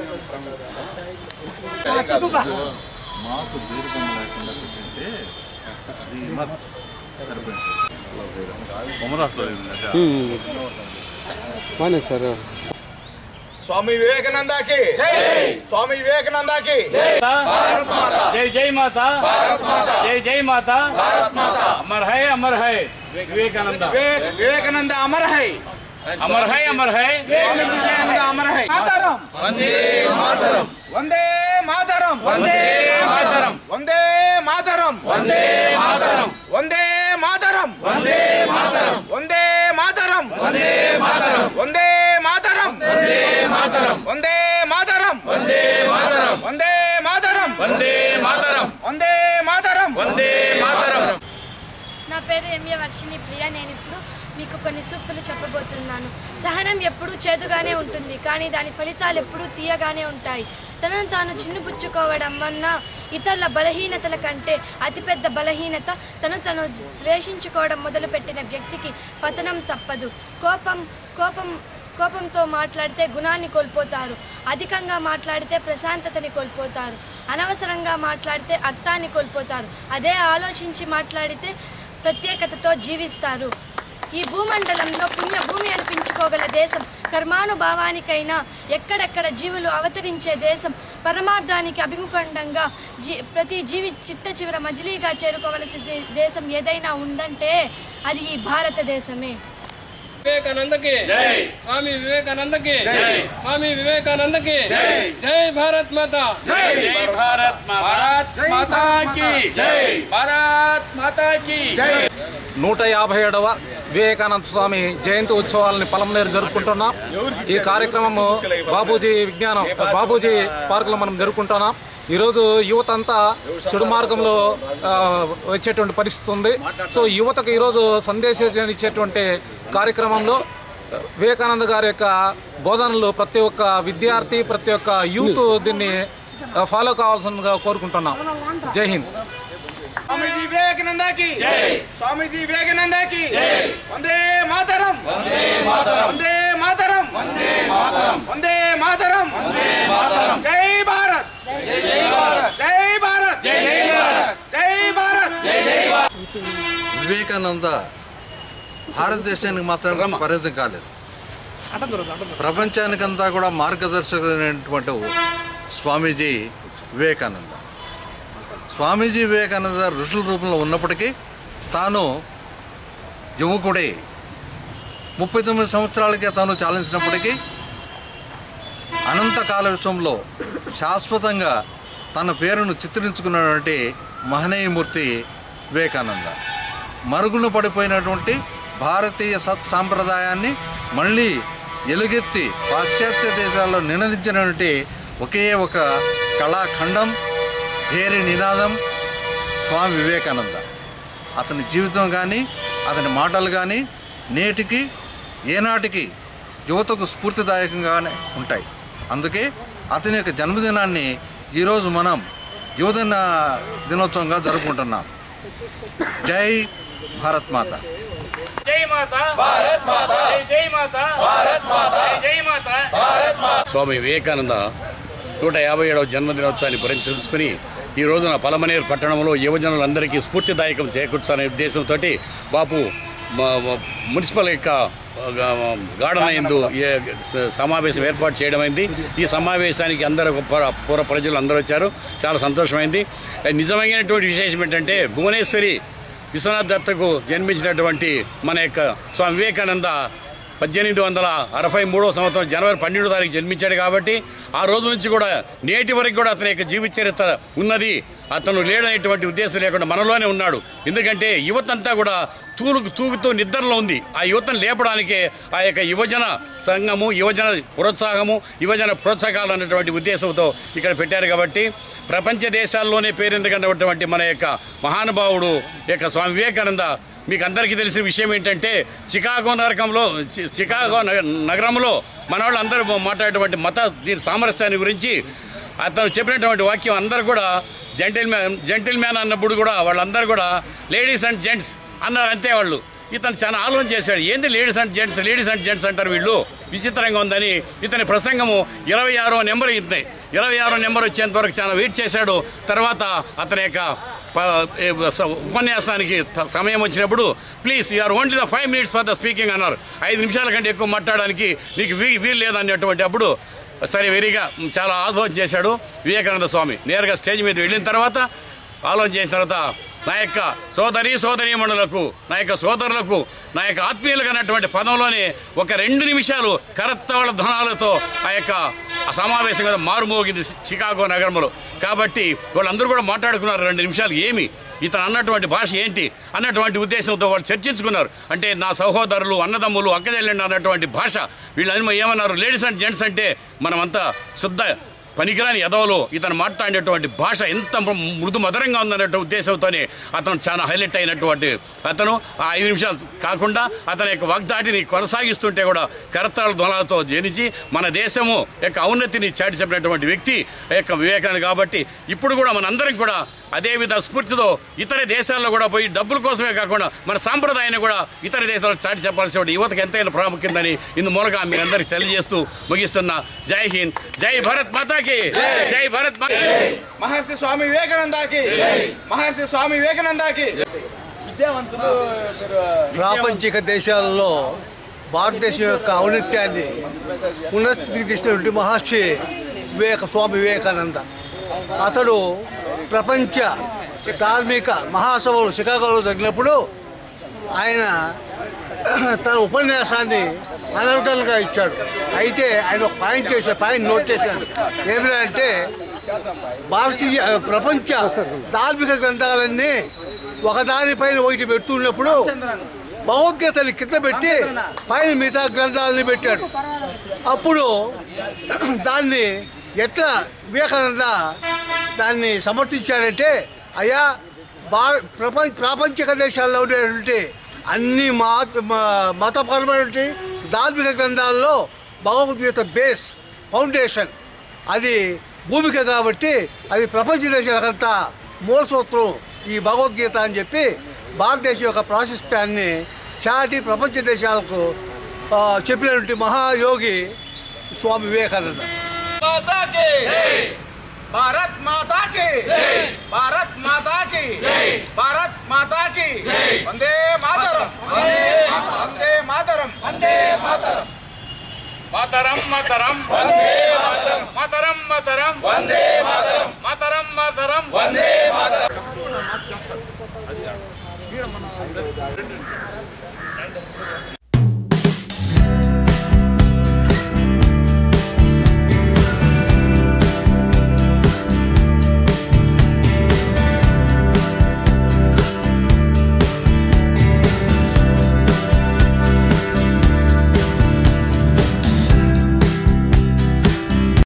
మాకు దీర్ఘం లేకుండా పెట్టింటే శ్రీమత్ సరిపోయింది కొమరాష్ట్రంలో బాగానే సార్ స్వామి వివేకానంద కి స్వామి వివేకానంద కి जय जय माता जय जय माता अमर है अमर है विवेकानंद వివేక్ వివేకానంద అమర్ హై अमर है अमर है స్వామి వివేకానంద అమర్ హై మాతరం वंदे मातरम వందే మాతరం వందే मातरम వందే మాతరం वंदे मातरम వందే మాతరం वंदे मातरम వందే మాతరం वंदे मातरम వందే మాతరం वंदे मातरम వందే మాతరం वंदे मातरम వందే మాతరం वंदे मातरम వందే మాతరం वंदे मातरम నా పేరు ఎంఏ వర్షిణి ప్రియ నేను ఇప్పుడు మీకు కొన్ని సూక్తులు చెప్పబోతున్నాను సహనం ఎప్పుడూ చేదుగానే ఉంటుంది కానీ దాని ఫలితాలు ఎప్పుడూ తీయగానే ఉంటాయి తనను తాను చిన్నుపుచ్చుకోవడం వల్ల ఇతరుల బలహీనతల కంటే అతిపెద్ద బలహీనత తను తను ద్వేషించుకోవడం మొదలుపెట్టిన వ్యక్తికి పతనం తప్పదు కోపం కోపం కోపంతో మాట్లాడితే గుణాన్ని కోల్పోతారు అధికంగా మాట్లాడితే ప్రశాంతతని కోల్పోతారు అనవసరంగా మాట్లాడితే అర్థాన్ని కోల్పోతారు అదే ఆలోచించి మాట్లాడితే ప్రత్యేకతతో జీవిస్తారు ఈ భూమండలంలో పుణ్య భూమి అనిపించుకోగల దేశం కర్మానుభావానికైనా ఎక్కడెక్కడ జీవులు అవతరించే దేశం పరమార్థానికి అభిముఖండంగా జీ ప్రతి జీవి చిట్ట చివర మజిలీగా చేరుకోవలసిన దేశం ఏదైనా ఉందంటే అది ఈ భారతదేశమే विवेकानंद के जय स्वामी विवेकानंद के जय स्वामी विवेकानंद के जय जय भारत माता जय भारत भारत माता की जय भारत माता की जय నూట యాభై ఏడవ వివేకానంద స్వామి జయంతి ఉత్సవాలని పలమనేరు జరుపుకుంటున్నాం ఈ కార్యక్రమము బాబూజీ విజ్ఞానం బాబూజీ పార్కులో మనం జరుపుకుంటున్నాం ఈరోజు యువత అంతా చెడు మార్గంలో ఆ, వచ్చేటువంటి పరిస్థితి ఉంది సో యువతకు ఈరోజు సందేశం ఇచ్చేటువంటి కార్యక్రమంలో వివేకానంద గారి యొక్క బోధనలు ప్రతి ఒక్క విద్యార్థి ప్రతి ఒక్క యూత్ దీన్ని ఆ, ఫాలో కావాల్సిందిగా కోరుకుంటున్నాం జై హింద్ స్వామీజీ వివేకానంద కి స్వామీజీ వివేకానంద కి వందే మాతరం వందే మాతరం వందే మాతరం వందే మాతరం జై భారత్ జై భారత్ జై భారత్ జై భారత్ వివేకానంద భారతదేశానికి మాత్రం పరిమితం కాలేదు ప్రపంచానికంతా కూడా మార్గదర్శకులైనటువంటి స్వామీజీ వివేకానంద స్వామీజీ వివేకానంద ఋషుల రూపంలో ఉన్నప్పటికీ తాను యువకుడే ముప్పై తొమ్మిది సంవత్సరాలకే తాను చాలించినప్పటికీ అనంతకాల విశ్వంలో శాశ్వతంగా తన పేరును చిత్రించుకున్నటువంటి మహనీయమూర్తి వివేకానంద మరుగున పడిపోయినటువంటి భారతీయ సత్ సాంప్రదాయాన్ని మళ్ళీ ఎలుగెత్తి పాశ్చాత్య దేశాల్లో నినదించినటువంటి ఒకే ఒక కళాఖండం భేరి నినాదం స్వామి వివేకానంద అతని జీవితం కానీ అతని మాటలు కానీ నేటికి ఏనాటికి యువతకు స్ఫూర్తిదాయకంగానే ఉంటాయి అందుకే అతని యొక్క జన్మదినాన్ని ఈరోజు మనం యువదిన దినోత్సవంగా జరుపుకుంటున్నాం జై భారత్ మాత जय माता भारत माता जय जय माता भारत माता जय जय माता भारत माता స్వామి వివేకానంద నూట యాభై ఏడవ జన్మదినోత్సవాన్ని పురస్కరించుకుని ఈ రోజున పలమనేరు పట్టణంలో యువజనులందరికీ స్ఫూర్తిదాయకం చేకూర్చాలనే ఉద్దేశంతో బాపు మ- మ- మున్సిపల్ యొక్క గా- గార్డెన్ అయిందు సమావేశం ఏర్పాటు చేయడమైంది ఈ సమావేశానికి అందరూ ప- పూర్వ ప్రజలు అందరూ వచ్చారు చాలా సంతోషమైంది నిజమైనటువంటి విశేషం ఏంటంటే భువనేశ్వరి విశ్వనాథ్ దత్తకు జన్మించినటువంటి మన యొక్క స్వామి వివేకానంద పద్దెనిమిది వందల అరవై మూడో సంవత్సరం జనవరి పన్నెండో తారీఖు జన్మించాడు కాబట్టి ఆ రోజు నుంచి కూడా నేటి వరకు కూడా అతని యొక్క జీవిత చరిత్ర ఉన్నది అతను లేడనేటువంటి ఉద్దేశం లేకుండా మనలోనే ఉన్నాడు ఎందుకంటే యువత అంతా కూడా తూలుకు తూగుతూ నిద్రలో ఉంది ఆ యువతను లేపడానికే ఆ యొక్క యువజన సంఘము యువజన ప్రోత్సాహము యువజన ప్రోత్సాహాలు అన్నటువంటి ఉద్దేశంతో ఇక్కడ పెట్టారు కాబట్టి ప్రపంచ దేశాల్లోనే పేరెందుకున్నటువంటి మన యొక్క మహానుభావుడు యొక్క స్వామి వివేకానంద మీకు అందరికీ తెలిసిన విషయం ఏంటంటే చికాగో నగరంలో చి- చికాగో నగ- నగరంలో మన వాళ్ళు అందరూ మాట్లాడేటువంటి మత దీని సామరస్యాన్ని గురించి అతను చెప్పినటువంటి వాక్యం అందరూ కూడా జెంటిల్ మ్యాన్ జెంటిల్ మ్యాన్ అన్నప్పుడు కూడా వాళ్ళందరూ కూడా లేడీస్ అండ్ జెంట్స్ అన్నారు అంతే వాళ్ళు ఇతను చాలా ఆలోచన చేశాడు ఏంది ladies and gents ladies and gents అంటారు వీళ్ళు విచిత్రంగా ఉందని ఇతని ప్రసంగము ఇరవై ఆరో నెంబర్ ఇతని ఇరవై ఆరో నెంబర్ వచ్చేంత వరకు చాలా వెయిట్ చేశాడు తర్వాత అతని యొక్క ప- ఏ, స- ఉపన్యాసానికి త- సమయం వచ్చినప్పుడు please you are only the five minutes for the speaking అన్నారు ఐదు నిమిషాల కంటే ఎక్కువ మాట్లాడడానికి నీకు వీ వీలు లేదనేటువంటి అప్పుడు సరే వెరీగా చాలా ఆలోచన చేశాడు వివేకానంద స్వామి నేరుగా స్టేజ్ మీద వెళ్ళిన తర్వాత ఆలోచన చేసిన తర్వాత నా యొక్క సోదరి సోదరీమణులకు నా యొక్క సోదరులకు నా యొక్క ఆత్మీయులకు అన్నటువంటి పదంలోనే ఒక రెండు నిమిషాలు కరత్తవళ ధనాలతో ఆ యొక్క ఆ సమావేశం కదా మారుమోగింది చికాగో నగరంలో కాబట్టి వాళ్ళందరూ కూడా మాట్లాడుకున్నారు రెండు నిమిషాలు ఏమి ఇతను అన్నటువంటి భాష ఏంటి అన్నటువంటి ఉద్దేశంతో వాళ్ళు చర్చించుకున్నారు అంటే నా సహోదరులు అన్నదమ్ములు అక్కజల్లండి అన్నటువంటి భాష వీళ్ళని ఏమన్నారు లేడీస్ అండ్ జెంట్స్ అంటే మనమంతా శుద్ధ పనికిరాని ఎదవలో ఇతను మాట్లాడేటువంటి భాష ఎంత మృ- మృదు మధురంగా ఉందన్నట్టు ఉద్దేశంతోనే అతను చాలా హైలైట్ అయినటువంటి అతను ఆ ఐదు నిమిషాలు కాకుండా అతని యొక్క వాగ్దాటిని కొనసాగిస్తుంటే కూడా కరతాళ ధ్వనాలతో జనించి మన దేశము యొక్క ఔన్నతిని చాటి చెప్పినటువంటి వ్యక్తి యొక్క వివేకానంద కాబట్టి ఇప్పుడు కూడా మనందరం కూడా అదే విధ స్ఫూర్తితో ఇతర దేశాల్లో కూడా పోయి డబ్బుల కోసమే కాకుండా మన సాంప్రదాయాన్ని కూడా ఇతర దేశాల్లో చాటి చెప్పాల్సిన యువతకు ఎంతైనా ప్రాముఖ్యత అని ఇందు మూలగా మీ అందరికి తెలియజేస్తూ ముగిస్తున్న జై హింద్ జై భారత్ మాతాకి జై భారత్ మాతా మహర్షి స్వామి వివేకానందాకి మహర్షి స్వామి వివేకానందాకి ప్రాపంచిక దేశాలలో భారతదేశం యొక్క ఔన్నత్యాన్ని పునఃస్థితికి తీసినటువంటి మహర్షి వివేక స్వామి వివేకానంద అతడు ప్రపంచ ధార్మిక మహాసభలు చికాగోలో జరిగినప్పుడు ఆయన తన ఉపన్యాసాన్ని అనర్గల్గా ఇచ్చాడు అయితే ఆయన ఒక పాయింట్ చేశాడు పాయింట్ నోట్ చేశాడు ఏమిటంటే భారతీయ ప్రపంచ ధార్మిక గ్రంథాలన్నీ ఒకదానిపైన ఒకటి పెడుతున్నప్పుడు భగవద్గీతని కింద పెట్టి పైన మిగతా గ్రంథాలని పెట్టాడు అప్పుడు దాన్ని ఎట్లా వివేకానంద దాన్ని సమర్థించాడంటే అయ్యా భార ప్రపంచ ప్రాపంచిక దేశాల్లో ఉండేటువంటి అన్ని మత మ- మతపరమైనటువంటి ధార్మిక గ్రంథాల్లో భగవద్గీత బేస్ ఫౌండేషన్ అది భూమిక కాబట్టి అది ప్రపంచ దేశాలకంతా మూల సూత్రం ఈ భగవద్గీత అని చెప్పి భారతదేశం యొక్క ప్రాశస్త్యాన్ని చాటి ప్రపంచ దేశాలకు ఆ, చెప్పినటువంటి మహాయోగి స్వామి వివేకానంద माता की भारत माता की भारत माता की भारत माता की वंदे मातरम वंदे मातरम वंदे मातरम మాతరం మాతరం